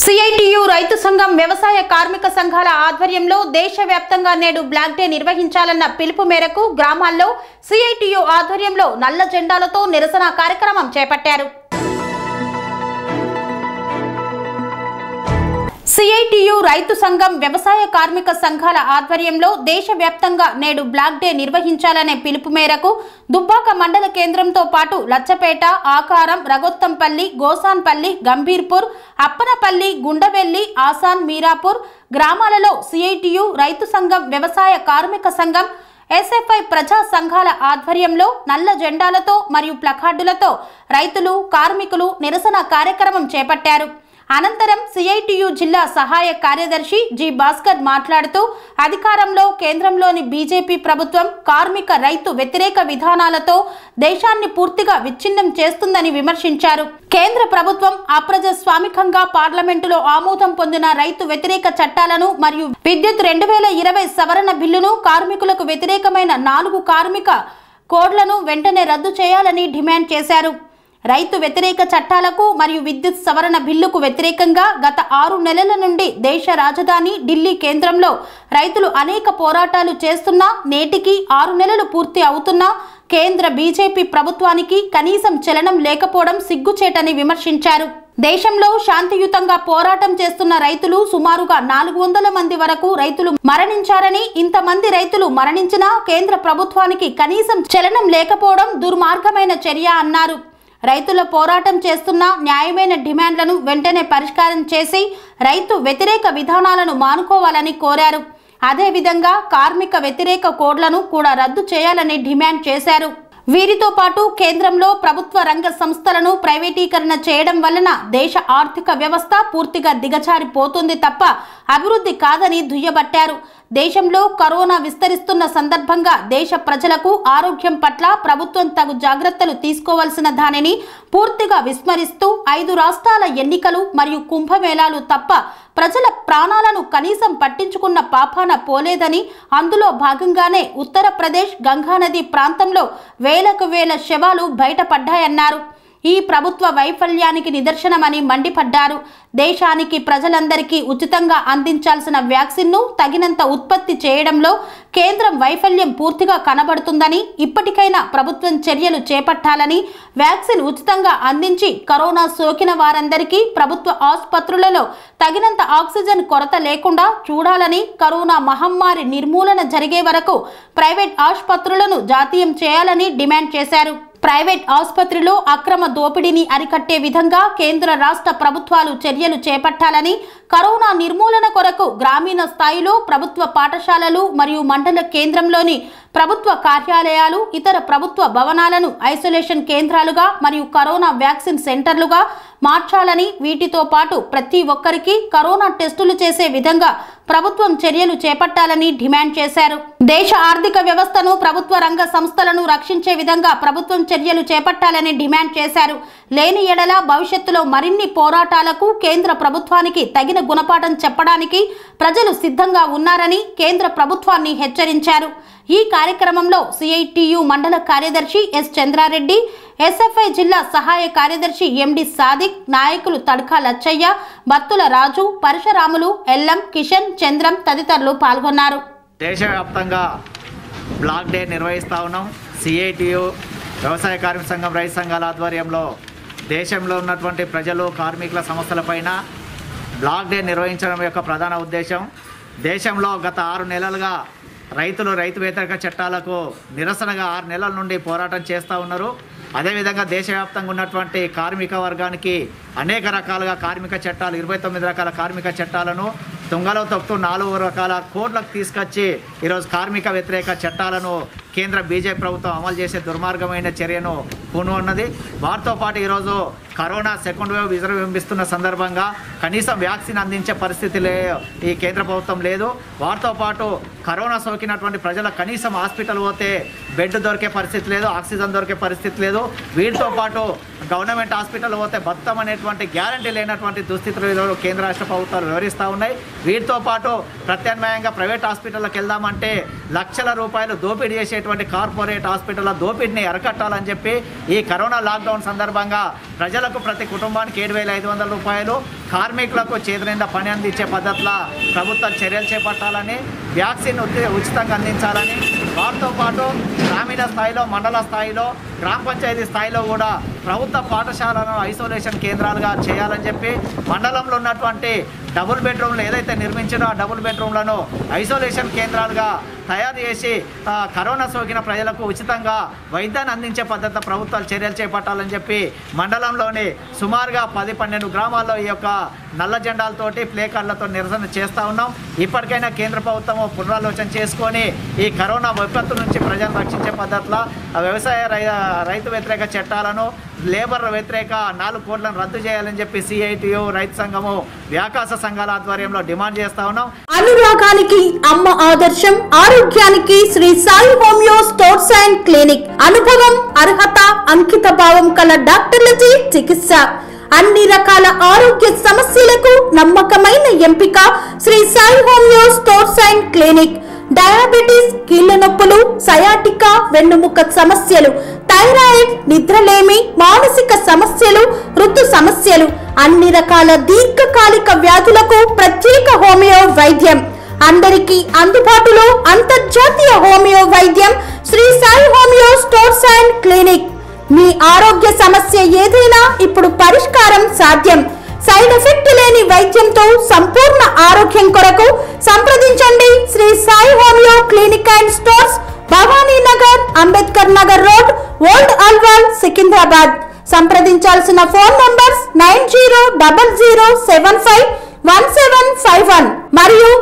CITU రైతు సంఘం వ్యవసాయ కార్మిక సంఘాల ఆధ్వర్యంలో దేశవ్యాప్తంగా నేడు బ్లాక్ డే నిర్వహించాలన్న పిలుపు మేరకు గ్రామాల్లో సిఐటియు ఆధ్వర్యంలో నల్ల జెండాలతో నిరసన కార్యక్రమం చేపట్టారు సిఐటియు రైతు సంఘం వ్యవసాయ కార్మిక సంఘాల ఆధ్వర్యంలో దేశవ్యాప్తంగా నేడు బ్లాక్ డే నిర్వహించాలనే పిలుపు మేరకు దుబ్బాక మండల కేంద్రంతో పాటు లచ్చపేట ఆకారం రగొత్తంపల్లి గోసాన్పల్లి గంభీర్పూర్ అప్పనపల్లి గుండవెల్లి ఆసాన్ మీరాపూర్ గ్రామాలలో సిఐటియు రైతు సంఘం వ్యవసాయ కార్మిక సంఘం ఎస్ఎఫ్ఐ ప్రజా సంఘాల ఆధ్వర్యంలో నల్ల జెండాలతో మరియు ప్లకార్డులతో రైతులు కార్మికులు నిరసన కార్యక్రమం చేపట్టారు అనంతరం సిఐటియు జిల్లా సహాయ కార్యదర్శి జి భాస్కర్ మాట్లాడుతూ అధికారంలో కేంద్రంలోని బీజేపీ ప్రభుత్వం కార్మిక రైతు వ్యతిరేక విధానాలతో దేశాన్ని పూర్తిగా విచ్ఛిన్నం చేస్తుందని విమర్శించారు కేంద్ర ప్రభుత్వం అప్రజాస్వామికంగా పార్లమెంటులో ఆమోదం పొందిన రైతు వ్యతిరేక చట్టాలను మరియు విద్యుత్ రెండు వేల ఇరవై సవరణ బిల్లును కార్మికులకు వ్యతిరేకమైన నాలుగు కార్మిక కోడ్లను వెంటనే రద్దు చేయాలని డిమాండ్ చేశారు రైతు వ్యతిరేక చట్టాలకు మరియు విద్యుత్ సవరణ బిల్లుకు వ్యతిరేకంగా గత ఆరు నెలల నుండి దేశ రాజధాని ఢిల్లీ కేంద్రంలో రైతులు అనేక పోరాటాలు చేస్తున్నా నేటికి ఆరు నెలలు పూర్తి అవుతున్నా కేంద్ర బీజేపీ ప్రభుత్వానికి కనీసం చలనం లేకపోవడం సిగ్గుచేటని విమర్శించారు దేశంలో శాంతియుతంగా పోరాటం చేస్తున్న రైతులు సుమారుగా నాలుగు వందల మంది వరకు రైతులు మరణించారని ఇంతమంది రైతులు మరణించినా కేంద్ర ప్రభుత్వానికి కనీసం చలనం లేకపోవడం దుర్మార్గమైన చర్య అన్నారు రైతుల పోరాటం చేస్తున్న న్యాయమైన డిమాండ్లను వెంటనే పరిష్కారం చేసి రైతు వ్యతిరేక విధానాలను మానుకోవాలని కోరారు అదేవిధంగా కార్మిక వ్యతిరేక కోడ్లను కూడా రద్దు చేయాలని డిమాండ్ చేశారు వీరితో పాటు కేంద్రంలో ప్రభుత్వ రంగ సంస్థలను ప్రైవేటీకరణ చేయడం వలన దేశ ఆర్థిక వ్యవస్థ పూర్తిగా దిగజారిపోతుంది తప్ప అభివృద్ధి కాదని దుయ్యబట్టారు దేశంలో కరోనా విస్తరిస్తున్న సందర్భంగా దేశ ప్రజలకు ఆరోగ్యం పట్ల ప్రభుత్వం తగు జాగ్రత్తలు తీసుకోవాల్సిన దానిని పూర్తిగా విస్మరిస్తూ ఐదు రాష్ట్రాల ఎన్నికలు మరియు కుంభమేళాలు తప్ప ప్రజల ప్రాణాలను కనీసం పట్టించుకున్న పాపాన పోలేదని అందులో భాగంగానే ఉత్తరప్రదేశ్ గంగానది ప్రాంతంలో వేలకు వేల శవాలు బయటపడ్డాయన్నారు ఈ ప్రభుత్వ వైఫల్యానికి నిదర్శనమని మండిపడ్డారు దేశానికి ప్రజలందరికీ ఉచితంగా అందించాల్సిన వ్యాక్సిన్ను తగినంత ఉత్పత్తి చేయడంలో కేంద్రం వైఫల్యం పూర్తిగా కనబడుతుందని ఇప్పటికైనా ప్రభుత్వం చర్యలు చేపట్టాలని వ్యాక్సిన్ ఉచితంగా అందించి కరోనా సోకిన వారందరికీ ప్రభుత్వ ఆసుపత్రులలో తగినంత ఆక్సిజన్ కొరత లేకుండా చూడాలని కరోనా మహమ్మారి నిర్మూలన జరిగే వరకు ప్రైవేట్ ఆసుపత్రులను జాతీయం చేయాలని డిమాండ్ చేశారు ప్రైవేట్ ఆసుపత్రిలో అక్రమ దోపిడీని అరికట్టే విధంగా కేంద్ర రాష్ట్ర ప్రభుత్వాలు చర్యలు చేపట్టాలని కరోనా నిర్మూలన కొరకు గ్రామీణ స్థాయిలో ప్రభుత్వ పాఠశాలలు మరియు మండల కేంద్రంలోని ప్రభుత్వ కార్యాలయాలు ఇతర ప్రభుత్వ భవనాలను ఐసోలేషన్ కేంద్రాలుగా మరియు కరోనా వ్యాక్సిన్ సెంటర్లుగా మార్చాలని వీటితో పాటు ప్రతి ఒక్కరికి కరోనా టెస్టులు చేసే విధంగా ప్రభుత్వం చర్యలు చేపట్టాలని డిమాండ్ చేశారు దేశ ఆర్థిక వ్యవస్థను ప్రభుత్వ రంగ సంస్థలను రక్షించే విధంగా ప్రభుత్వం చర్యలు చేపట్టాలని డిమాండ్ చేశారు లేని ఎడల భవిష్యత్తులో మరిన్ని పోరాటాలకు కేంద్ర ప్రభుత్వానికి తగిన గుణపాఠం చెప్పడానికి ప్రజలు సిద్ధంగా ఉన్నారని కేంద్ర ప్రభుత్వాన్ని హెచ్చరించారు ఈ కార్యక్రమంలో సిఐటియు మండల కార్యదర్శి ఎస్ చంద్రారెడ్డి ఎస్ఎఫ్ఐ జిల్లా సహాయ కార్యదర్శి ఎండి సాదిక్ నాయకులు తడకా లచ్చయ్య బత్తుల రాజు పరశురాములు ఎల్లం కిషన్ చంద్రం తదితరులు పాల్గొన్నారు దేశవ్యాప్తంగా బ్లాక్ డే నిర్వహిస్తూ ఉన్నాం సిఐటియు వ్యవసాయ కార్మిక సంఘం రైతు సంఘాల ఆధ్వర్యంలో దేశంలో ఉన్నటువంటి ప్రజలు కార్మికుల సమస్యలపైన బ్లాక్ డే నిర్వహించడం యొక్క ప్రధాన ఉద్దేశం దేశంలో గత ఆరు నెలలుగా రైతులు రైతు వ్యతిరేక చట్టాలకు నిరసనగా ఆరు నెలల నుండి పోరాటం చేస్తూ ఉన్నారు అదేవిధంగా దేశవ్యాప్తంగా ఉన్నటువంటి కార్మిక వర్గానికి అనేక రకాలుగా కార్మిక చట్టాలు ఇరవై తొమ్మిది రకాల కార్మిక చట్టాలను తుంగలో తొక్కుతూ నాలుగు రకాల కోట్లకు తీసుకొచ్చి ఈరోజు కార్మిక వ్యతిరేక చట్టాలను కేంద్ర బీజేపీ ప్రభుత్వం అమలు చేసే దుర్మార్గమైన చర్యను పూనున్నది వారితో పాటు ఈరోజు కరోనా సెకండ్ వేవ్ విజృంభిస్తున్న సందర్భంగా కనీసం వ్యాక్సిన్ అందించే పరిస్థితి లే ఈ కేంద్ర ప్రభుత్వం లేదు వారితో పాటు కరోనా సోకినటువంటి ప్రజల కనీసం హాస్పిటల్ పోతే బెడ్ దొరికే పరిస్థితి లేదు ఆక్సిజన్ దొరికే పరిస్థితి లేదు వీటితో పాటు గవర్నమెంట్ హాస్పిటల్ పోతే బతుకం అనేటువంటి గ్యారంటీ లేనటువంటి దుస్థితులు ఈరోజు కేంద్ర రాష్ట్ర ప్రభుత్వాలు వివరిస్తూ ఉన్నాయి వీటితో పాటు ప్రత్యామ్నాయంగా ప్రైవేట్ హాస్పిటల్కి వెళ్దామంటే లక్షల రూపాయలు దోపిడీ చేసే నడిపేటువంటి కార్పొరేట్ హాస్పిటల్ దోపిడిని అరకట్టాలని చెప్పి ఈ కరోనా లాక్డౌన్ సందర్భంగా ప్రజలకు ప్రతి కుటుంబానికి ఏడు వేల ఐదు వందల రూపాయలు కార్మికులకు చేతి నిండా పని అందించే పద్ధతిలో ప్రభుత్వం చర్యలు చేపట్టాలని వ్యాక్సిన్ ఉచి- ఉచితంగా అందించాలని వాటితో పాటు గ్రామీణ స్థాయిలో మండల స్థాయిలో గ్రామ పంచాయతీ స్థాయిలో కూడా ప్రభుత్వ పాఠశాలను ఐసోలేషన్ కేంద్రాలుగా చేయాలని చెప్పి మండలంలో ఉన్నటువంటి డబుల్ బెడ్రూమ్లు ఏదైతే నిర్మించినో ఆ డబుల్ బెడ్రూమ్లను ఐసోలేషన్ కేంద్రాలుగా తయారు చేసి ఆ, కరోనా సోకిన ప్రజలకు ఉచితంగా వైద్యాన్ని అందించే పద్ధతి ప్రభుత్వాలు చర్యలు చేపట్టాలని చెప్పి మండలంలోని సుమారుగా పది పన్నెండు గ్రామాల్లో ఈ యొక్క నల్ల జెండాలతోటి ప్లే కార్డులతో నిరసన చేస్తూ ఉన్నాం ఇప్పటికైనా కేంద్ర ప్రభుత్వం పునరాలోచన చేసుకొని ఈ కరోనా విపత్తు నుంచి ప్రజలను రక్షించే పద్ధతిలో ఆ వ్యవసాయ రై- రైతు వ్యతిరేక చట్టాలను లేబర్ వ్యతిరేక నాలుగు కోట్లను రద్దు చేయాలని చెప్పి సిఐటియు రైతు సంఘము వ్యాకాస సంఘాల ఆధ్వర్యంలో డిమాండ్ చేస్తా ఉన్నాం అనురాగానికి అమ్మ ఆదర్శం ఆరోగ్యానికి Shri Sai homeo stores and clinic అనుభవం అర్హత అంకిత భావం కల డాక్టర్లచే చికిత్స అన్ని రకాల ఆరోగ్య సమస్యలకు నమ్మకమైన ఎంపిక Shri Sai homeo stores and clinic diabetes కీళ్ల నొప్పులు సయాటికా వెన్నుముక సమస్యలు థైరాయిడ్ నిద్రలేమి మానసిక సమస్యలు ఋతు సమస్యలు అన్ని రకాల దీర్ఘకాలిక వ్యాధులకు ప్రత్యేక హోమియో వైద్యం అందరికీ అందుబాటులో అంతర్జాతీయ హోమియో వైద్యం Shri Sai homeo stores and clinic మీ ఆరోగ్య సమస్య ఏదైనా ఇప్పుడు పరిష్కారం సాధ్యం సైడ్ ఎఫెక్ట్ లేని వైద్యంతో సంపూర్ణ ఆరోగ్యం కొరకు సంప్రదించండి Shri Sai homeo clinic and stores Bhavani Nagar Ambedkar Nagar road old Alwal Secunderabad సంప్రదించాల్సిన phone numbers nine zero double zero seven five one seven five one మరియు